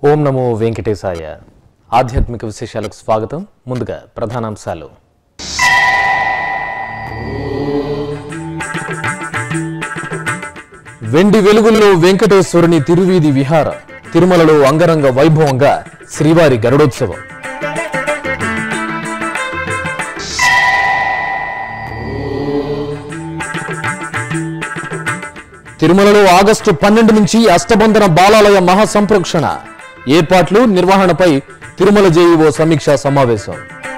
ఓం నమో వెంకటేశాయ ఆధ్యాత్మిక విశేషాలకు స్వాగతం ముందుగా ప్రధానాంశాలు వెండి వెలుగుల్లో వెంకటేశ్వరుని తిరువీధి విహార తిరుమలలో అంగరంగ వైభవంగా శ్రీవారి గరుడోత్సవం తిరుమలలో ఆగస్టు పన్నెండు నుంచి అష్టబంధన బాలాలయ మహాసంప్రోక్షణ ఏర్పాట్లు నిర్వహణపై తిరుమల జేఈఓ సమీక్షా సమావేశం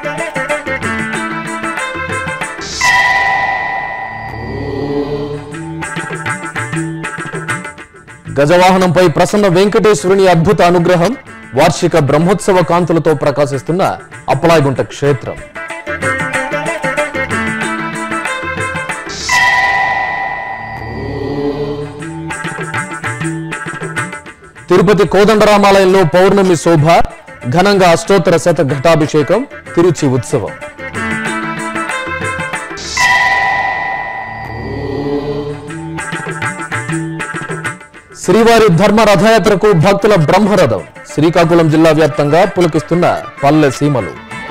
గజవాహనంపై ప్రసన్న వెంకటేశ్వరుని అద్భుత అనుగ్రహం వార్షిక బ్రహ్మోత్సవ కాంతులతో ప్రకాశిస్తున్న అప్పలాయగుంట క్షేత్రం తిరుపతి కోదండరామాలయంలో పౌర్ణమి శోభ ఘనంగా అష్టోత్తర శత ఘటాభిషేకం తిరుచి ఉత్సవం శ్రీవారి ధర్మ రథయాత్రకు భక్తుల బ్రహ్మరథం శ్రీకాకుళం జిల్లా వ్యాప్తంగా పులకిస్తున్న పల్లె సీమలు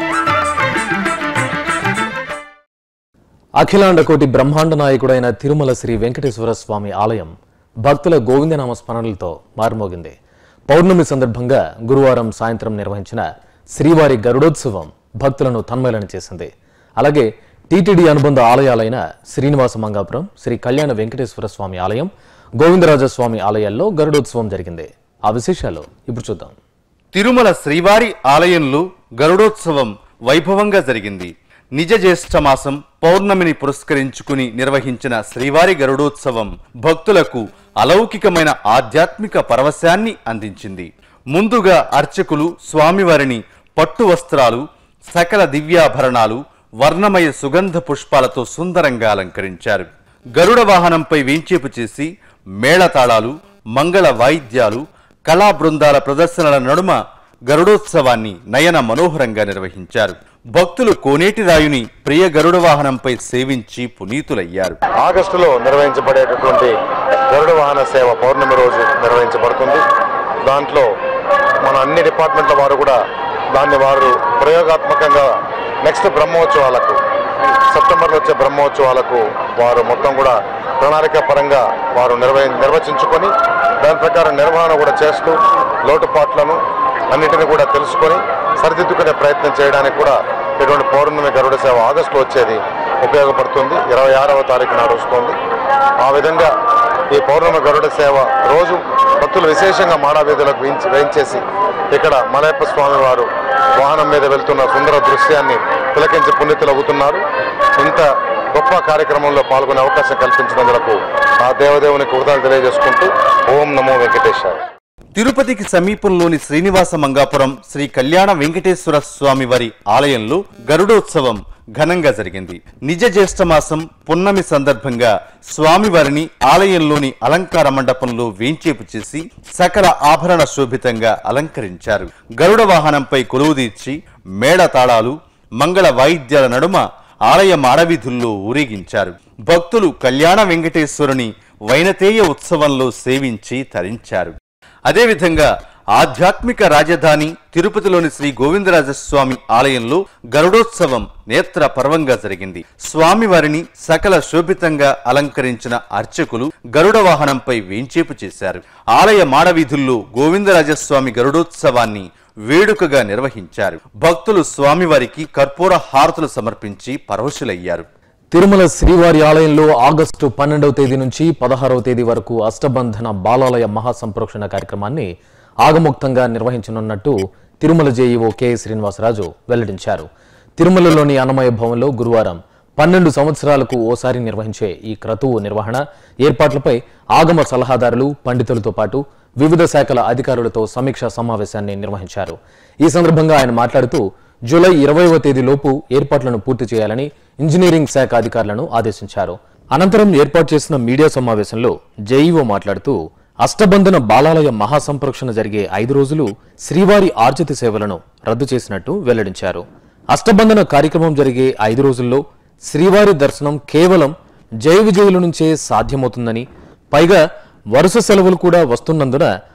అఖిలాండ కోటి బ్రహ్మాండ నాయకుడైన తిరుమల శ్రీ వెంకటేశ్వర స్వామి ఆలయం భక్తుల గోవిందనామ స్మరణలతో మారుమోగింది పౌర్ణమి సందర్భంగా గురువారం సాయంత్రం నిర్వహించిన శ్రీవారి గరుడోత్సవం భక్తులను తన్మయలను చేసింది అలాగే టీటీడీ అనుబంధ ఆలయాలైన శ్రీనివాస మంగాపురం శ్రీ కళ్యాణ వెంకటేశ్వర స్వామి ఆలయం గోవిందరాజస్వామి ఆలయాల్లో గరుడోత్సవం జరిగింది ఆ విశేషాలు ఇప్పుడు చూద్దాం తిరుమల శ్రీవారి ఆలయంలో గరుడోత్సవం వైభవంగా జరిగింది నిజ జ్యేష్ఠ మాసం పౌర్ణమిని పురస్కరించుకుని నిర్వహించిన శ్రీవారి గరుడోత్సవం భక్తులకు అలౌకికమైన ఆధ్యాత్మిక పరవశాన్ని అందించింది ముందుగా అర్చకులు స్వామివారిని పట్టు వస్త్రాలు సకల దివ్యాభరణాలు వర్ణమయ సుగంధ పుష్పాలతో సుందరంగా అలంకరించారు గరుడ వాహనంపై వేంచేపు చేసి మేళతాళాలు మంగళ వాయిద్యాలు కళా బృందాల ప్రదర్శనల నడుమ గరుడోత్సవాన్ని నయన మనోహరంగా నిర్వహించారు భక్తులు కోనేటి రాయుని ప్రియ గరుడ వాహనంపై సేవించి పునీతులయ్యారు ఆగస్టులో నిర్వహించబడేటటువంటి గరుడ వాహన సేవ పౌర్ణమి రోజు నిర్వహించబడుతుంది దాంట్లో మన అన్ని డిపార్ట్మెంట్ల వారు కూడా దాన్ని వారు ప్రయోగాత్మకంగా నెక్స్ట్ బ్రహ్మోత్సవాలకు సెప్టెంబర్లో వచ్చే బ్రహ్మోత్సవాలకు వారు మొత్తం కూడా ప్రణాళిక పరంగా వారు నిర్వహి నిర్వచించుకొని దాని ప్రకారం నిర్వహణ కూడా చేస్తూ లోటుపాట్లను అన్నిటిని కూడా తెలుసుకొని సరిదిద్దుకునే ప్రయత్నం చేయడానికి కూడా ఇటువంటి పౌర్ణమి గరుడ సేవ ఆగస్టు వచ్చేది ఉపయోగపడుతుంది ఇరవై ఆరవ తారీఖు నాడు వస్తుంది ఆ విధంగా ఈ పౌర్ణమి గరుడ సేవ రోజు భక్తులు విశేషంగా మాడావీధులకు వేయించి వేయించేసి ఇక్కడ మలయప్ప స్వామి వారు వాహనం మీద వెళ్తున్న సుందర దృశ్యాన్ని తిలకించి పుణ్యతులవుతున్నారు ఇంత గొప్ప కార్యక్రమంలో పాల్గొనే అవకాశం కల్పించినందుకు ఆ దేవదేవునికి కృతజ్ఞతలు తెలియజేసుకుంటూ ఓం నమో వెంకటేశాయ తిరుపతికి సమీపంలోని శ్రీనివాస మంగాపురం శ్రీ కళ్యాణ వెంకటేశ్వర స్వామి వారి ఆలయంలో గరుడోత్సవం ఘనంగా జరిగింది నిజ జ్యేష్ఠ మాసం పున్నమి సందర్భంగా స్వామివారిని ఆలయంలోని అలంకార మండపంలో వేంచేపు చేసి సకల ఆభరణ శోభితంగా అలంకరించారు గరుడ వాహనంపై కొలువుదీర్చి మేళతాళాలు మంగళ వాయిద్యాల నడుమ ఆలయ మాడవీధుల్లో ఊరేగించారు భక్తులు కళ్యాణ వెంకటేశ్వరుని వైనతేయ ఉత్సవంలో సేవించి తరించారు అదేవిధంగా ఆధ్యాత్మిక రాజధాని తిరుపతిలోని శ్రీ గోవిందరాజస్వామి ఆలయంలో గరుడోత్సవం నేత్ర పర్వంగా జరిగింది స్వామివారిని సకల శోభితంగా అలంకరించిన అర్చకులు గరుడ వాహనంపై వేంచేపు చేశారు ఆలయ మాడవీధుల్లో గోవిందరాజస్వామి గరుడోత్సవాన్ని వేడుకగా నిర్వహించారు భక్తులు స్వామివారికి కర్పూర హారతులు సమర్పించి పరవశులయ్యారు తిరుమల శ్రీవారి ఆలయంలో ఆగస్టు పన్నెండవ తేదీ నుంచి పదహారవ తేదీ వరకు అష్టబంధన బాలాలయ మహాసంప్రోక్షణ కార్యక్రమాన్ని ఆగముక్తంగా నిర్వహించనున్నట్టు తిరుమల జేఈఓ కె శ్రీనివాసరాజు వెల్లడించారు తిరుమలలోని అన్నమయ భవన్లో గురువారం పన్నెండు సంవత్సరాలకు ఓసారి నిర్వహించే ఈ క్రతువు నిర్వహణ ఏర్పాట్లపై ఆగమ సలహాదారులు పండితులతో పాటు వివిధ శాఖల అధికారులతో సమీక్షా సమావేశాన్ని నిర్వహించారు ఈ సందర్భంగా ఆయన మాట్లాడుతూ జూలై ఇరవైవ తేదీలోపు ఏర్పాట్లను పూర్తి చేయాలని ఇంజనీరింగ్ శాఖ అధికారులను ఆదేశించారు అనంతరం ఏర్పాటు చేసిన మీడియా సమావేశంలో జేఈఓ మాట్లాడుతూ అష్టబంధన బాలాలయ మహాసంప్రోక్షణ జరిగే ఐదు రోజులు శ్రీవారి ఆర్జిత సేవలను రద్దు చేసినట్టు వెల్లడించారు అష్టబంధన కార్యక్రమం జరిగే ఐదు రోజుల్లో శ్రీవారి దర్శనం కేవలం జయ విజయుల నుంచే సాధ్యమవుతుందని పైగా వరుస సెలవులు కూడా వస్తున్నందున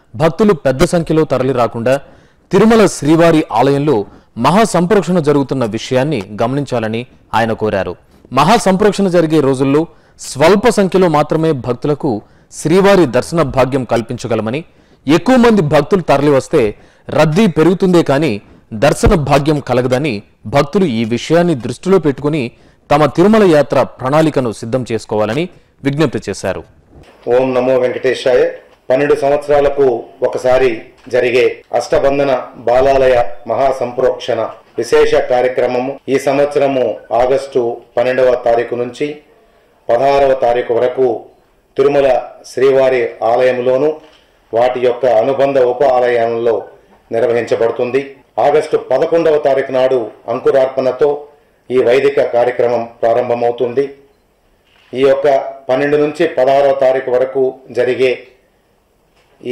భక్తులు పెద్ద సంఖ్యలో తరలి రాకుండా తిరుమల శ్రీవారి ఆలయంలో మహా సంప్రోక్షణ జరుగుతున్న విషయాన్ని గమనించాలని ఆయన కోరారు మహా సంప్రోక్షణ జరిగే రోజుల్లో స్వల్ప సంఖ్యలో మాత్రమే భక్తులకు శ్రీవారి దర్శన భాగ్యం కల్పించగలమని ఎక్కువ మంది భక్తులు తరలి వస్తే రద్దీ పెరుగుతుందే కానీ దర్శన భాగ్యం కలగదని భక్తులు ఈ విషయాన్ని దృష్టిలో పెట్టుకుని తమ తిరుమల యాత్ర ప్రణాళికను సిద్ధం చేసుకోవాలని విజ్ఞప్తి చేశారు ఓం నమో వెంకటేశాయ పన్నెండు సంవత్సరాలకు ఒకసారి జరిగే అష్టబంధన బాలాలయ మహాసంప్రోక్షణ విశేష కార్యక్రమము ఈ సంవత్సరము ఆగస్టు పన్నెండవ తారీఖు నుంచి పదహారవ తారీఖు వరకు తిరుమల శ్రీవారి ఆలయంలోను వాటి యొక్క అనుబంధ ఉప ఆలయంలో నిర్వహించబడుతుంది ఆగస్టు పదకొండవ తారీఖు నాడు అంకురార్పణతో ఈ వైదిక కార్యక్రమం ప్రారంభమవుతుంది ఈ యొక్క పన్నెండు నుంచి పదహారవ తారీఖు వరకు జరిగే ఈ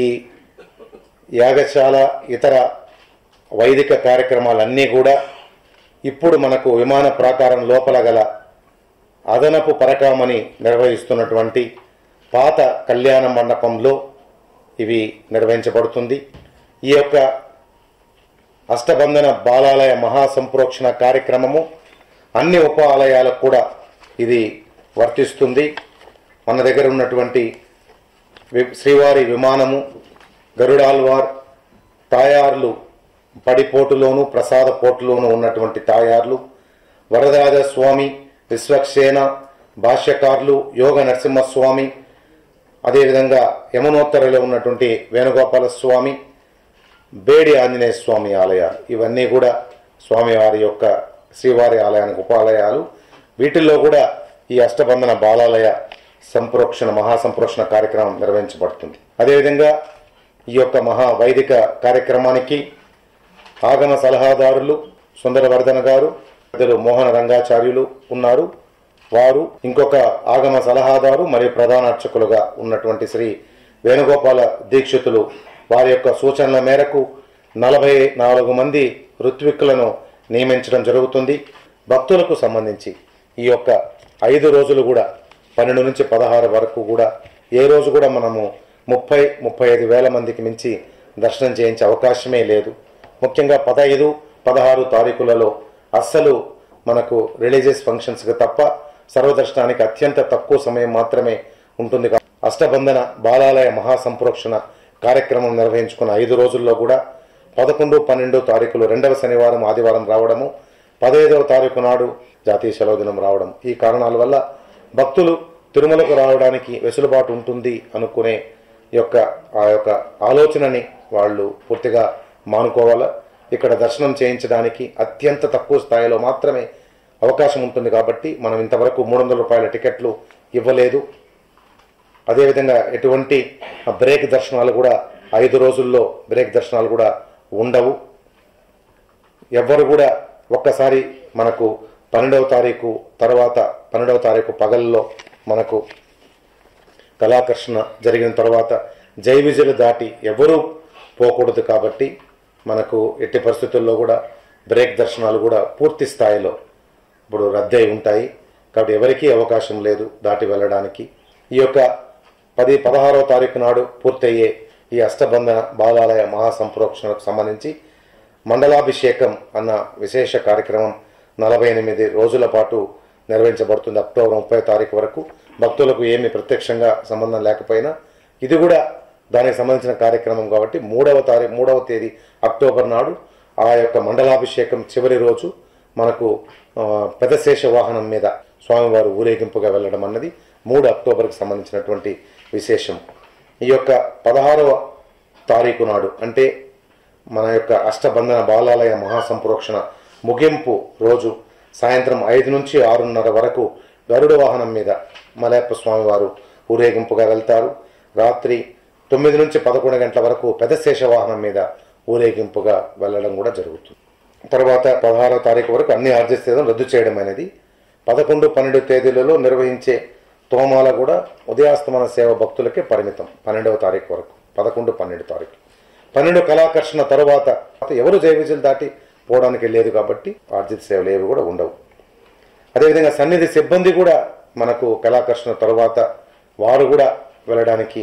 యాగశాల ఇతర వైదిక కార్యక్రమాలన్నీ కూడా ఇప్పుడు మనకు విమాన ప్రాకారం లోపల గల అదనపు పరకామని నిర్వహిస్తున్నటువంటి పాత కళ్యాణ మండపంలో ఇవి నిర్వహించబడుతుంది ఈ యొక్క అష్టబంధన బాలాలయ మహాసంప్రోక్షణ కార్యక్రమము అన్ని ఉప ఆలయాలకు కూడా ఇది వర్తిస్తుంది మన దగ్గర ఉన్నటువంటి వి- శ్రీవారి విమానము గరుడాల్వార్ తాయార్లు పడిపోటులోను ప్రసాద పోటులోను ఉన్నటువంటి తాయార్లు వరదరాజ స్వామి విశ్వక్సేన భాష్యకారులు యోగ నరసింహస్వామి అదేవిధంగా యమునోత్తరలో ఉన్నటువంటి వేణుగోపాల స్వామి బేడి ఆంజనేయ స్వామి ఆలయాలు ఇవన్నీ కూడా స్వామివారి యొక్క శ్రీవారి ఆలయానికి ఉపాలయాలు వీటిల్లో కూడా ఈ అష్టబంధన బాలాలయ సంప్రోక్షణ మహాసంప్రోక్షణ కార్యక్రమం నిర్వహించబడుతుంది అదేవిధంగా ఈ యొక్క మహా వైదిక కార్యక్రమానికి ఆగమ సలహాదారులు సుందరవర్ధన గారు పెద్దలు మోహన రంగాచార్యులు ఉన్నారు వారు ఇంకొక ఆగమ సలహాదారు మరియు ప్రధాన అర్చకులుగా ఉన్నటువంటి శ్రీ వేణుగోపాల దీక్షితులు వారి యొక్క సూచనల మేరకు నలభై నాలుగు మంది ఋత్విక్కులను నియమించడం జరుగుతుంది భక్తులకు సంబంధించి ఈ యొక్క ఐదు రోజులు కూడా పన్నెండు నుంచి పదహారు వరకు కూడా ఏ రోజు కూడా మనము ముప్పై ముప్పై ఐదు వేల మందికి మించి దర్శనం చేయించే అవకాశమే లేదు ముఖ్యంగా పదహైదు పదహారు తారీఖులలో అస్సలు మనకు రిలీజియస్ ఫంక్షన్స్కి తప్ప సర్వదర్శనానికి అత్యంత తక్కువ సమయం మాత్రమే ఉంటుంది కా- అష్టబంధన బాలాలయ మహాసంప్రోక్షణ కార్యక్రమం నిర్వహించుకున్న ఐదు రోజుల్లో కూడా పదకొండు పన్నెండు తారీఖులు రెండవ శనివారం ఆదివారం రావడము పదహైదవ తారీఖు నాడు జాతీయ సెలవు దినం రావడం ఈ కారణాల వల్ల భక్తులు తిరుమలకు రావడానికి వెసులుబాటు ఉంటుంది అనుకునే యొక్క ఆ యొక్క ఆలోచనని వాళ్ళు పూర్తిగా మానుకోవాలా ఇక్కడ దర్శనం చేయించడానికి అత్యంత తక్కువ స్థాయిలో మాత్రమే అవకాశం ఉంటుంది కాబట్టి మనం ఇంతవరకు మూడు వందల రూపాయల టికెట్లు ఇవ్వలేదు అదేవిధంగా ఎటువంటి బ్రేక్ దర్శనాలు కూడా ఐదు రోజుల్లో బ్రేక్ దర్శనాలు కూడా ఉండవు ఎవ్వరు కూడా ఒక్కసారి మనకు పన్నెండవ తారీఖు తర్వాత పన్నెండవ తారీఖు పగల్లో మనకు కళాకర్షణ జరిగిన తర్వాత జై విజయులు దాటి ఎవరూ పోకూడదు కాబట్టి మనకు ఎట్టి పరిస్థితుల్లో కూడా బ్రేక్ దర్శనాలు కూడా పూర్తి స్థాయిలో ఇప్పుడు రద్దయి ఉంటాయి కాబట్టి ఎవరికీ అవకాశం లేదు దాటి వెళ్ళడానికి ఈ యొక్క పది పదహారవ తారీఖు నాడు పూర్తయ్యే ఈ అష్టబంధన బాలాలయ మహాసంప్రోక్షణకు సంబంధించి మండలాభిషేకం అన్న విశేష కార్యక్రమం నలభై ఎనిమిది రోజుల పాటు నిర్వహించబడుతుంది అక్టోబర్ ముప్పై తారీఖు వరకు భక్తులకు ఏమి ప్రత్యక్షంగా సంబంధం లేకపోయినా ఇది కూడా దానికి సంబంధించిన కార్యక్రమం కాబట్టి మూడవ తారీఖు మూడవ తేదీ అక్టోబర్ నాడు ఆ యొక్క మండలాభిషేకం చివరి రోజు మనకు ఆ, పెదశేష వాహనం మీద స్వామివారు ఊరేగింపుగా వెళ్ళడం అన్నది మూడు అక్టోబర్కి సంబంధించినటువంటి విశేషం ఈ యొక్క పదహారవ తారీఖు నాడు అంటే మన యొక్క అష్టబంధన బాలాలయ మహాసంప్రోక్షణ ముగింపు రోజు సాయంత్రం ఐదు నుంచి ఆరున్నర వరకు గరుడ వాహనం మీద మలయప్ప స్వామివారు ఊరేగింపుగా వెళ్తారు రాత్రి తొమ్మిది నుంచి పదకొండు గంటల వరకు పెదశేష వాహనం మీద ఊరేగింపుగా వెళ్ళడం కూడా జరుగుతుంది తర్వాత పదహారవ తారీఖు వరకు అన్ని ఆర్జిస్తేదం రద్దు చేయడం అనేది పదకొండు పన్నెండు తేదీలలో నిర్వహించే తోమాల కూడా ఉదయాస్తమన సేవ భక్తులకే పరిమితం పన్నెండవ తారీఖు వరకు పదకొండు పన్నెండు తారీఖు పన్నెండు కళాకర్షణ తరువాత ఎవరు జయ విజయులు దాటి పోవడానికి లేదు కాబట్టి ఆర్జిత సేవలు ఏవి కూడా ఉండవు అదేవిధంగా సన్నిధి సిబ్బంది కూడా మనకు కళాకర్షణ తరువాత వారు కూడా వెళ్ళడానికి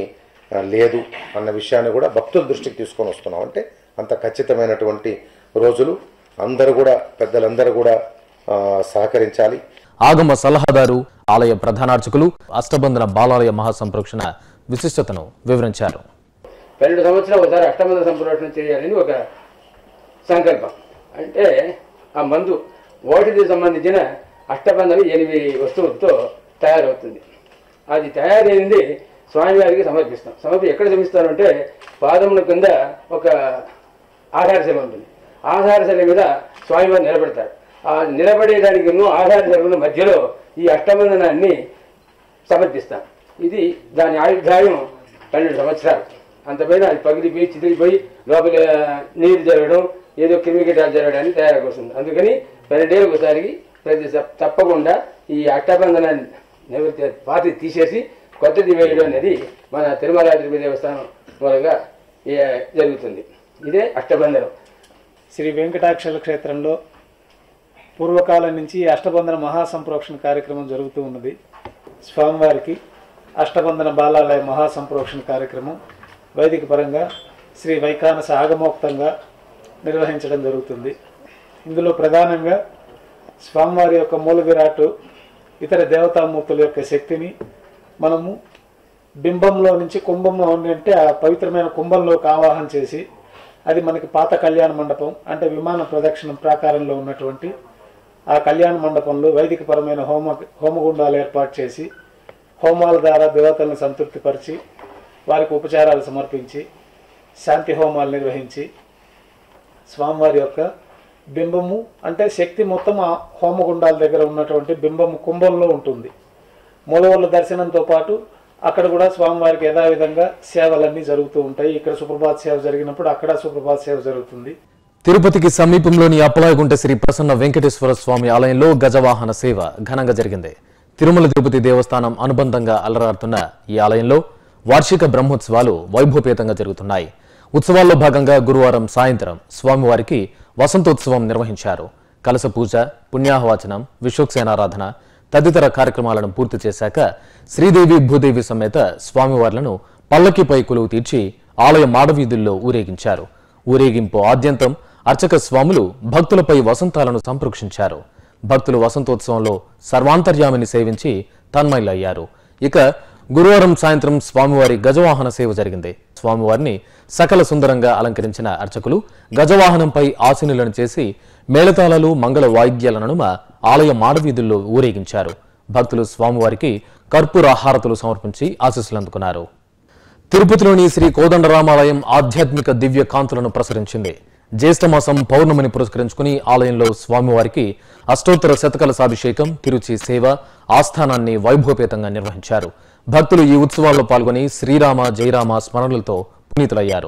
ఆ, లేదు అన్న విషయాన్ని కూడా భక్తుల దృష్టికి తీసుకొని వస్తున్నాం అంటే అంత ఖచ్చితమైనటువంటి రోజులు అందరూ కూడా పెద్దలందరూ కూడా ఆ, సహకరించాలి ఆగమ సలహాదారు ఆలయ ప్రధానార్చకులు అష్టబంధన బాలాలయ మహాసంప్రోక్షణ విశిష్టతను వివరించారు పన్నెండు సంవత్సరాలు ఒకసారి అష్టమంద సంప్రోషణ చేయాలని ఒక సంకల్పం అంటే ఆ మందు వాటికి సంబంధించిన అష్టబంధన ఎనిమిది వస్తువులతో తయారవుతుంది అది తయారైంది స్వామివారికి సమర్పిస్తాం సమర్పి ఎక్కడ సమర్పిస్తామంటే పాదముల కింద ఒక ఆధారశిల ఉంటుంది ఆధారశిల మీద స్వామివారు నిలబడతారు ఆ నిలబడేదానికి ఆధారశిల మధ్యలో ఈ అష్టబంధనాన్ని సమర్పిస్తాం ఇది దాని ఆయుర్దాయం పన్నెండు సంవత్సరాలు అంతపైన అది పగిలిపోయి చితికిపోయి లోపల నీరు జరగడం ఏదో క్రిమికీటాలు జరగడానికి తయారవుతుంది అందుకని పన్నెండేళ్ళకి ఒకసారికి ప్రతి స- తప్పకుండా ఈ అట్టబంధనాన్ని నివృత్తి పాతి తీసేసి కొత్తది వేయడం అనేది మన తిరుమల తిరుపతి దేవస్థానం మూలంగా ఏ- జరుగుతుంది ఇదే అష్టబంధనం శ్రీ వెంకటాక్షర క్షేత్రంలో పూర్వకాలం నుంచి ఈ అష్టబంధన మహాసంప్రోక్షణ కార్యక్రమం జరుగుతూ ఉన్నది స్వామివారికి అష్టబంధన బాలాలయ మహాసంప్రోక్షణ కార్యక్రమం వైదిక పరంగా శ్రీ వైకానస ఆగమోక్తంగా నిర్వహించడం జరుగుతుంది ఇందులో ప్రధానంగా స్వామివారి యొక్క మూల విరాటు ఇతర దేవతామూర్తుల యొక్క శక్తిని మనము బింబంలో నుంచి కుంభంలో ఉండి అంటే ఆ పవిత్రమైన కుంభంలోకి ఆవాహన చేసి అది మనకి పాత కళ్యాణ మండపం అంటే విమాన ప్రదక్షిణం ప్రాకారంలో ఉన్నటువంటి ఆ కళ్యాణ మండపంలో వైదికపరమైన హోమ హోమగుండాలు ఏర్పాటు చేసి హోమాల ద్వారా దేవతలను సంతృప్తిపరిచి వారికి ఉపచారాలు సమర్పించి శాంతి హోమాలు నిర్వహించి స్వామివారి యొక్క బింబము అంటే శక్తి మొత్తం ఆ హోమగుండాల దగ్గర ఉన్నటువంటి బింబము కుంభంలో ఉంటుంది మూలవల్ల దర్శనంతో పాటు అక్కడ కూడా స్వామివారికి యథావిధంగా సేవలన్నీ జరుగుతూ ఉంటాయి ఇక్కడ సుప్రభాత్ సేవ జరిగినప్పుడు అక్కడ సుప్రభాత్ సేవ జరుగుతుంది తిరుపతికి సమీపంలోని అప్పలాయగుంట శ్రీ ప్రసన్న వెంకటేశ్వర స్వామి ఆలయంలో గజవాహన సేవ ఘనంగా జరిగింది తిరుమల తిరుపతి దేవస్థానం అనుబంధంగా అలరారుతున్న ఈ ఆలయంలో వార్షిక బ్రహ్మోత్సవాలు వైభవపేతంగా జరుగుతున్నాయి ఉత్సవాల్లో భాగంగా గురువారం సాయంత్రం స్వామివారికి వసంతోత్సవం నిర్వహించారు కలస పూజ పుణ్యాహవాచనం విశ్వక్సేనారాధన తదితర కార్యక్రమాలను పూర్తి చేశాక శ్రీదేవి భూదేవి సమేత స్వామివార్లను పల్లకిపై కొలువు తీర్చి ఆలయ మాడవీధుల్లో ఊరేగించారు ఊరేగింపు ఆద్యంతం అర్చక స్వాములు భక్తులపై వసంతాలను సంప్రోక్షించారు భక్తులు వసంతోత్సవంలో సర్వాంతర్యామిని సేవించి తన్మయులయ్యారు ఇక గురువారం సాయంత్రం స్వామివారి గజవాహన సేవ జరిగింది స్వామివారిని సకల సుందరంగా అలంకరించిన అర్చకులు గజవాహనంపై ఆసీనులను చేసి మేళతాళాలు మంగళ వాయిద్యాల నడుమ ఆలయ మాడవీధుల్లో ఊరేగించారు భక్తులు స్వామివారికి కర్పూర హారతులు సమర్పించి ఆశీస్సులు అందుకున్నారు తిరుపతిలోని శ్రీ కోదండరామాలయం ఆధ్యాత్మిక దివ్య కాంతులను ప్రసరించింది జ్యేష్ఠమాసం పౌర్ణమిని పురస్కరించుకుని ఆలయంలో స్వామివారికి అష్టోత్తర శతకలసాభిషేకం తిరుచి సేవ ఆస్థానాన్ని వైభవపేతంగా నిర్వహించారు భక్తులు ఈ ఉత్సవాల్లో పాల్గొని శ్రీరామ జయరామ స్మరణలతో పునీతులయ్యారు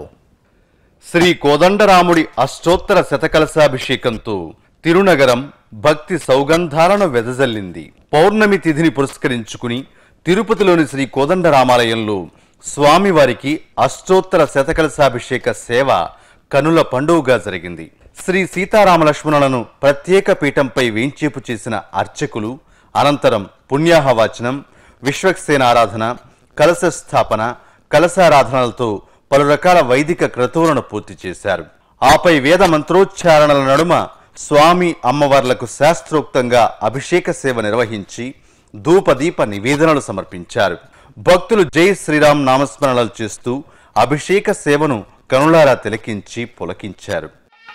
శ్రీ కోదండరాముడి అష్టోత్తర శతకలశాభిషేకంతో తిరునగరం భక్తి సౌగంధాలను వెదజల్లింది పౌర్ణమి తిథిని పురస్కరించుకుని తిరుపతిలోని శ్రీ కోదండరామాలయంలో స్వామివారికి అష్టోత్తర శతకలశాభిషేక సేవ కనుల పండుగగా జరిగింది శ్రీ సీతారామ లక్ష్మణులను ప్రత్యేక పీఠంపై వేంచేపు చేసిన అర్చకులు అనంతరం పుణ్యాహవాచనం విశ్వక్సేనారాధన కలశ స్థాపన కలశారాధనలతో పలు రకాల వైదిక క్రతువులను పూర్తి చేశారు ఆపై వేద మంత్రోచ్చారణల నడుమ స్వామి అమ్మవార్లకు శాస్త్రోక్తంగా అభిషేక సేవ నిర్వహించి ధూపదీప నివేదనలు సమర్పించారు భక్తులు జై శ్రీరామ్ నామస్మరణలు చేస్తూ అభిషేక సేవను కనులారా తిలకించి పులకించారు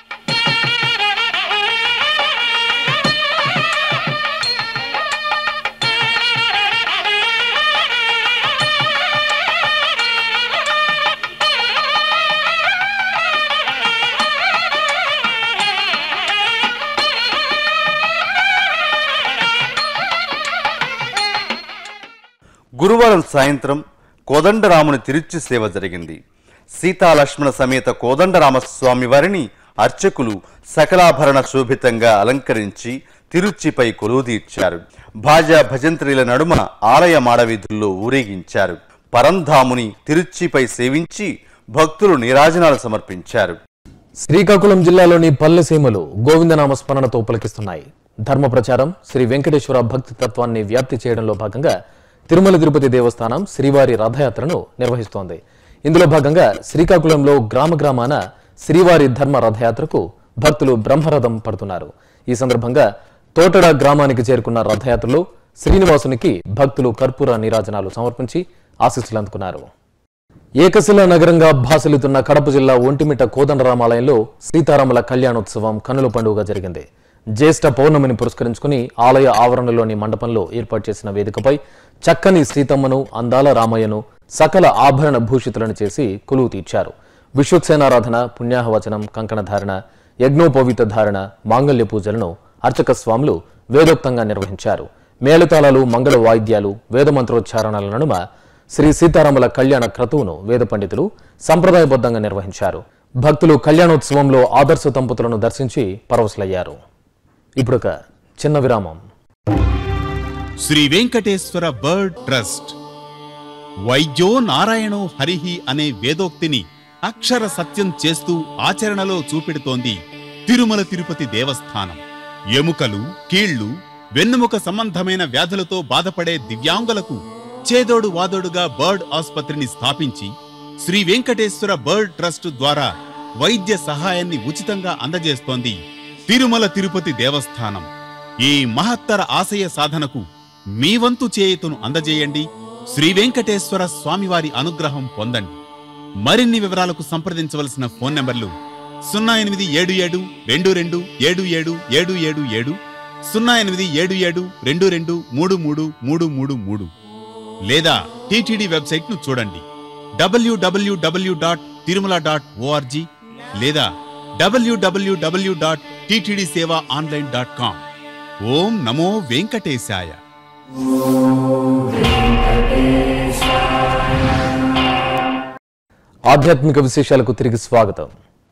గురువారం సాయంత్రం కోదండరాముని తిరుచి సేవ జరిగింది సీతాలక్ష్మణ సమేత కోదండరామస్వామి వారిని అర్చకులు సకలాభరణ శోభితంగా అలంకరించి తిరుచిపై కొలువుదీర్చారు భాజా భజంత్రీల నడుమ ఆలయ మాడవీధుల్లో ఊరేగించారు పరంధాముని తిరుచిపై సేవించి భక్తులు నీరాజనాలు సమర్పించారు శ్రీకాకుళం జిల్లాలోని పల్లెసీమలు గోవిందనామ స్మరణతో పులకిస్తున్నాయి ధర్మ ప్రచారం శ్రీ వెంకటేశ్వర భక్తి తత్వాన్ని వ్యాప్తి చేయడంలో భాగంగా తిరుమల తిరుపతి దేవస్థానం శ్రీవారి రథయాత్రను నిర్వహిస్తోంది ఇందులో భాగంగా శ్రీకాకుళంలో గ్రామ గ్రామాన శ్రీవారి ధర్మ రథయాత్రకు భక్తులు బ్రహ్మరథం పడుతున్నారు ఈ సందర్భంగా తోటడ గ్రామానికి చేరుకున్న రథయాత్రలో శ్రీనివాసునికి భక్తులు కర్పూర నీరాజనాలు సమర్పించి ఆశీస్సులు అందుకున్నారు ఏకశిలా నగరంగా భాసలుతున్న కడప జిల్లా ఒంటిమిట్ట కోదండరామాలయంలో సీతారాముల కళ్యాణోత్సవం కనుల పండుగ జరిగింది జ్యేష్ఠ పౌర్ణమిని పురస్కరించుకుని ఆలయ ఆవరణలోని మండపంలో ఏర్పాటు చేసిన వేదికపై చక్కని సీతమ్మను అందాల రామయ్యను సకల ఆభరణ భూషితులను చేసి కొలువు తీర్చారు విశ్వక్సేనారాధన పుణ్యాహవచనం కంకణధారణ యజ్ఞోపవీత ధారణ మాంగళ్య పూజలను అర్చక స్వాములు వేదోక్తంగా నిర్వహించారు మేళతాళాలు మంగళ వాయిద్యాలు వేదమంత్రోచ్చారణల నడుమ శ్రీ సీతారాముల కళ్యాణ క్రతువును వేద పండితులు సంప్రదాయబద్ధంగా నిర్వహించారు భక్తులు కళ్యాణోత్సవంలో ఆదర్శ దంపతులను దర్శించి పరవశులయ్యారు ఇప్పుడొక చిన్న విరామం శ్రీ వెంకటేశ్వర బర్డ్ ట్రస్ట్ వైద్యో నారాయణో హరిహి అనే వేదోక్తిని అక్షర సత్యం చేస్తూ ఆచరణలో చూపెడుతోంది తిరుమల తిరుపతి దేవస్థానం ఎముకలు కీళ్లు వెన్నుముక సంబంధమైన వ్యాధులతో బాధపడే దివ్యాంగులకు చేదోడు వాదోడుగా బర్డ్ ఆసుపత్రిని స్థాపించి శ్రీ వెంకటేశ్వర బర్డ్ ట్రస్ట్ ద్వారా వైద్య సహాయాన్ని ఉచితంగా అందజేస్తోంది తిరుమల తిరుపతి దేవస్థానం ఈ మహత్తర ఆశయ సాధనకు మీ వంతు చేయుతను అందజేయండి శ్రీ వెంకటేశ్వర స్వామివారి అనుగ్రహం పొందండి మరిన్ని వివరాలకు సంప్రదించవలసిన ఫోన్ నంబర్లు సున్నా ఎనిమిది ఏడు ఏడు రెండు రెండు ఏడు ఏడు ఏడు ఏడు ఏడు సున్నా ఎనిమిది ఏడు ఏడు రెండు రెండు మూడు మూడు మూడు మూడు మూడు లేదా టీటీడీ వెబ్సైట్ ను చూడండి WWW dot Tirumala dot ORG లేదా WWW dot TTD Seva online dot com ఓం నమో వెంకటేశాయ ఆధ్యాత్మిక విశేషాలకు తిరిగి స్వాగతం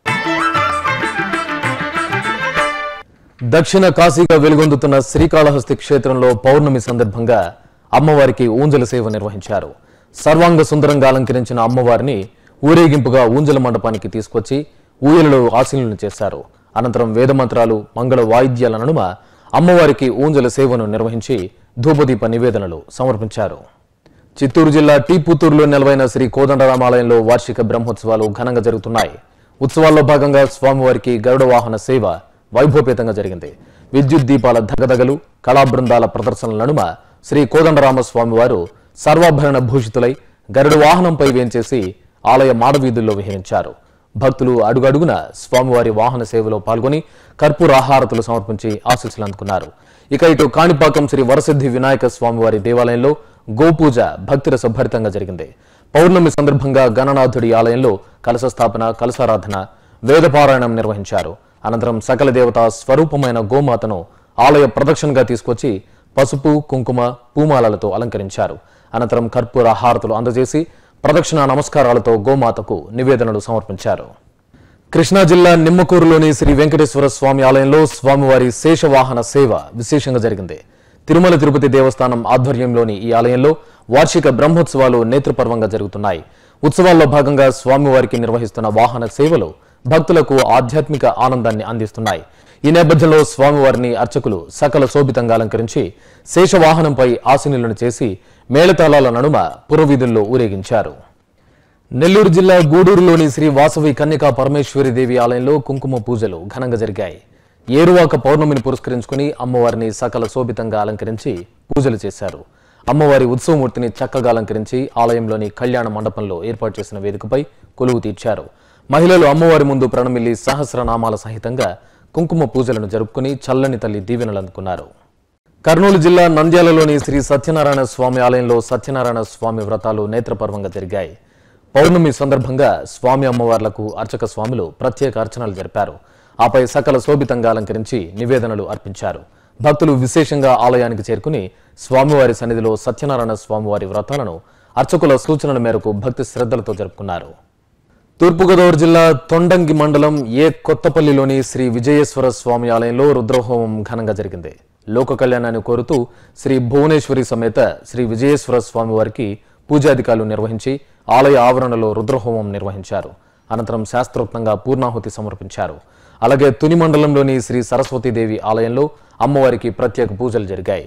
దక్షిణ కాశీగా వెలుగొందుతున్న శ్రీకాళహస్తి క్షేత్రంలో పౌర్ణమి సందర్భంగా అమ్మవారికి ఊంజల సేవ నిర్వహించారు సర్వాంగ సుందరంగా అలంకరించిన అమ్మవారిని ఊరేగింపుగా ఊంజల మండపానికి తీసుకొచ్చి ఊయలలో ఆశీనులను చేశారు అనంతరం వేదమంత్రాలు మంగళ వాయిద్యాల నడుమ అమ్మవారికి ఊంజల సేవను నిర్వహించి ధూపదీప నివేదనలు సమర్పించారు చిత్తూరు జిల్లా టీ పుత్తూరులో నెలవైన శ్రీ కోదండరామాలయంలో వార్షిక బ్రహ్మోత్సవాలు ఘనంగా జరుగుతున్నాయి ఉత్సవాల్లో భాగంగా స్వామివారికి గరుడ వాహన సేవ వైభవపేతంగా జరిగింది విద్యుత్ దీపాల ధగధగలు కళా బృందాల ప్రదర్శనల నడుమ శ్రీ కోదండరామ స్వామివారు సర్వాభరణ భూషితులై గరుడ వాహనంపై వేంచేసి ఆలయ మాడవీధుల్లో విహరించారు భక్తులు అడుగడుగున స్వామివారి వాహన సేవలో పాల్గొని కర్పూర ఆహారతులు సమర్పించి ఆశీస్సులు అందుకున్నారు ఇక ఇటు కాణిపాకం శ్రీ వరసిద్ధి వినాయక స్వామివారి దేవాలయంలో గోపూజ భక్తుల భరితంగా జరిగింది పౌర్ణమి సందర్భంగా గణనాథుడి ఆలయంలో కలశ స్థాపన కలశారాధన వేదపారాయణం నిర్వహించారు అనంతరం సకల దేవత స్వరూపమైన గోమాతను ఆలయ ప్రదక్షిణగా తీసుకొచ్చి పసుపు కుంకుమ పూమాలలతో అలంకరించారు అనంతరం కర్పూర హారతులు అందజేసి ప్రదక్షిణ నమస్కారాలతో గోమాతకు నివేదనలు సమర్పించారు కృష్ణా జిల్లా నిమ్మకూరులోని శ్రీ వెంకటేశ్వర స్వామి ఆలయంలో స్వామివారి శేషవాహన సేవ విశేషంగా జరిగింది తిరుమల తిరుపతి దేవస్థానం ఆధ్వర్యంలోని ఈ ఆలయంలో వార్షిక బ్రహ్మోత్సవాలు నేత్రపర్వంగా జరుగుతున్నాయి ఉత్సవాల్లో భాగంగా స్వామివారికి నిర్వహిస్తున్న వాహన సేవలు భక్తులకు ఆధ్యాత్మిక ఆనందాన్ని అందిస్తున్నాయి ఈ నేపథ్యంలో స్వామివారిని అర్చకులు సకల శోభితంగా అలంకరించి శేషవాహనంపై ఆశీనులను చేసి మేళతాళాల నడుమ పురవీధుల్లో ఊరేగించారు నెల్లూరు జిల్లా గూడూరులోని శ్రీ వాసవి కన్యకా పరమేశ్వరి దేవి ఆలయంలో కుంకుమ పూజలు ఘనంగా జరిగాయి ఏరువాక పౌర్ణమిని పురస్కరించుకుని అమ్మవారిని సకల శోభితంగా అలంకరించి పూజలు చేశారు అమ్మవారి ఉత్సవమూర్తిని చక్కగా అలంకరించి ఆలయంలోని కళ్యాణ మండపంలో ఏర్పాటు చేసిన వేదికపై కొలువు తీర్చారు మహిళలు అమ్మవారి ముందు ప్రణమిల్లి సహస్రనామాల సహితంగా కుంకుమ పూజలను జరుపుకుని చల్లని తల్లి దీవెనలు అందుకున్నారు కర్నూలు జిల్లా నంద్యాలలోని శ్రీ సత్యనారాయణ స్వామి ఆలయంలో సత్యనారాయణ స్వామి వ్రతాలు నేత్రపర్వంగా జరిగాయి పౌర్ణమి సందర్భంగా స్వామి అమ్మవార్లకు అర్చక స్వాములు ప్రత్యేక అర్చనలు జరిపారు ఆపై సకల శోభితంగా అలంకరించి నివేదనలు అర్పించారు భక్తులు విశేషంగా ఆలయానికి చేరుకుని స్వామివారి సన్నిధిలో సత్యనారాయణ స్వామివారి వ్రతాలను అర్చకుల సూచనల మేరకు భక్తి శ్రద్ధలతో జరుపుకున్నారు తూర్పుగోదావరి జిల్లా తొండంగి మండలం ఏ కొత్తపల్లిలోని శ్రీ విజయేశ్వర స్వామి ఆలయంలో రుద్రహోమం ఘనంగా జరిగింది లోక కళ్యాణాన్ని కోరుతూ శ్రీ భువనేశ్వరి సమేత శ్రీ విజయేశ్వర స్వామి వారికి పూజాధికారులు నిర్వహించి ఆలయ ఆవరణలో రుద్రహోమం నిర్వహించారు అనంతరం శాస్త్రోక్తంగా పూర్ణాహుతి సమర్పించారు అలాగే తుని మండలంలోని శ్రీ సరస్వతీదేవి ఆలయంలో అమ్మవారికి ప్రత్యేక పూజలు జరిగాయి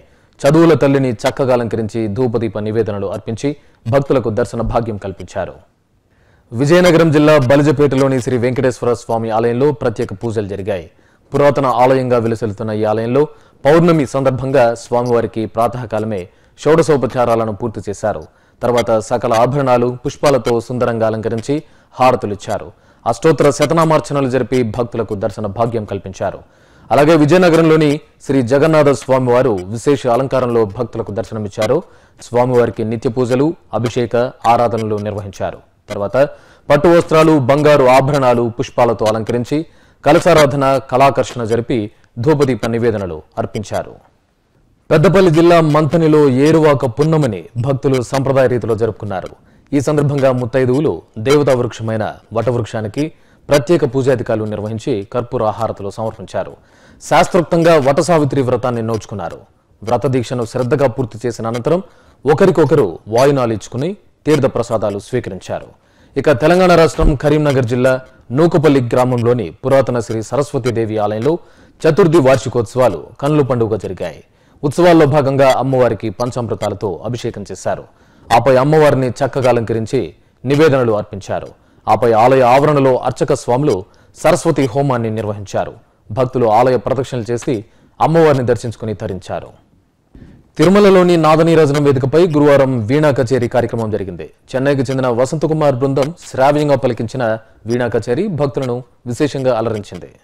చదువుల తల్లిని చక్కగా అలంకరించి ధూపదీప నివేదనలు అర్పించి భక్తులకు దర్శన భాగ్యం కల్పించారు విజయనగరం జిల్లా బలిజపేటలోని శ్రీ వెంకటేశ్వర స్వామి ఆలయంలో ప్రత్యేక పూజలు జరిగాయి పురాతన ఆలయంగా వెలుసెలుతున్న ఈ ఆలయంలో పౌర్ణమి సందర్భంగా స్వామివారికి ప్రాతకాలమే షోడశోపచారాలను పూర్తి చేశారు తర్వాత సకల ఆభరణాలు పుష్పాలతో సుందరంగా అలంకరించి హారతులిచ్చారు అష్టోత్తర శతనామార్చనలు జరిపి భక్తులకు దర్శన భాగ్యం కల్పించారు అలాగే విజయనగరంలోని శ్రీ జగన్నాథ స్వామివారు విశేష అలంకారంలో భక్తులకు దర్శనమిచ్చారు స్వామివారికి నిత్య పూజలు అభిషేక ఆరాధనలు నిర్వహించారు తర్వాత పట్టు వస్త్రాలు బంగారు ఆభరణాలు పుష్పాలతో అలంకరించి కలశారాధన కళాకర్షణ జరిపి ధూపదీప నివేదనలు అర్పించారు పెద్దపల్లి జిల్లా మంతనిలో ఏరువాక పున్నమని భక్తులు సంప్రదాయ రీతిలో జరుపుకున్నారు ఈ సందర్భంగా ముత్తైదువులు దేవతా వృక్షమైన వటవృక్షానికి ప్రత్యేక పూజాధికారులు నిర్వహించి కర్పూర ఆహారతలు సమర్పించారు శాస్త్రోక్తంగా వట సావిత్రి వ్రతాన్ని నోచుకున్నారు వ్రత దీక్షను శ్రద్ధగా పూర్తి చేసిన అనంతరం ఒకరికొకరు వాయునాలు ఇచ్చుకుని తీర్థ ప్రసాదాలు స్వీకరించారు ఇక తెలంగాణ రాష్ట్రం కరీంనగర్ జిల్లా నూకపల్లి గ్రామంలోని పురాతన శ్రీ సరస్వతీదేవి ఆలయంలో చతుర్థి వార్షికోత్సవాలు కన్నుల పండుగ జరిగాయి ఉత్సవాల్లో భాగంగా అమ్మవారికి పంచామృతాలతో అభిషేకం చేశారు ఆపై అమ్మవారిని చక్కగా అలంకరించి నివేదనలు అర్పించారు ఆపై ఆలయ ఆవరణలో అర్చక స్వాములు సరస్వతి హోమాన్ని నిర్వహించారు భక్తులు ఆలయ ప్రదక్షిణలు చేసి అమ్మవారిని దర్శించుకుని తరించారు తిరుమలలోని నాదనీరాజనం వేదికపై గురువారం వీణా కచేరీ కార్యక్రమం జరిగింది చెన్నైకి చెందిన వసంతకుమార్ బృందం శ్రావ్యంగా పలికించిన వీణా కచేరీ భక్తులను విశేషంగా అలరించింది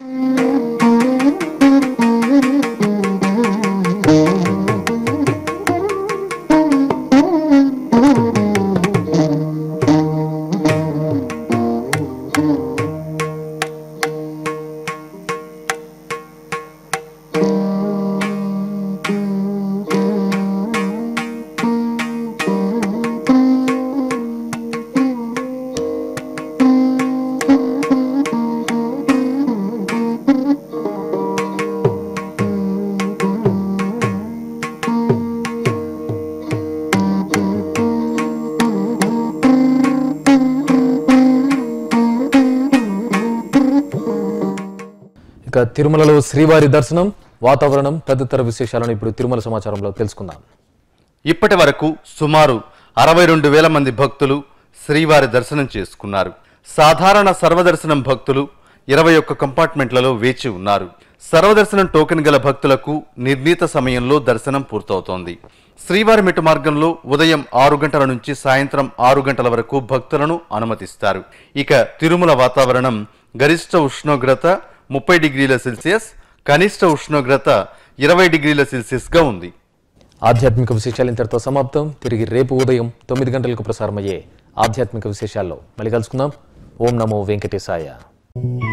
ఇక తిరుమలలో శ్రీవారి దర్శనం వాతావరణం తదితర విశేషాలను ఇప్పుడు తిరుమల సమాచారంలో తెలుసుకుందాం ఇప్పటి వరకు సుమారు అరవై రెండు వేల మంది భక్తులు శ్రీవారి దర్శనం చేసుకున్నారు సాధారణ సర్వదర్శనం భక్తులు ఇరవై ఒక్క కంపార్ట్మెంట్లలో వేచి ఉన్నారు సర్వదర్శనం టోకెన్ గల భక్తులకు నిర్ణీత సమయంలో దర్శనం పూర్తవుతోంది శ్రీవారి మెట్టు మార్గంలో ఉదయం ఆరు గంటల నుంచి సాయంత్రం ఆరు గంటల వరకు భక్తులను అనుమతిస్తారు ఇక తిరుమల వాతావరణం గరిష్ట ఉష్ణోగ్రత ముప్పై డిగ్రీల సెల్సియస్ కనిష్ట ఉష్ణోగ్రత ఇరవై డిగ్రీల సెల్సియస్గా ఉంది ఆధ్యాత్మిక విశేషాలు ఇంతటితో సమాప్తం తిరిగి రేపు ఉదయం తొమ్మిది గంటలకు ప్రసారమయ్యే ఆధ్యాత్మిక విశేషాల్లో మళ్ళీ కలుసుకుందాం ఓం నమో వెంకటేశాయ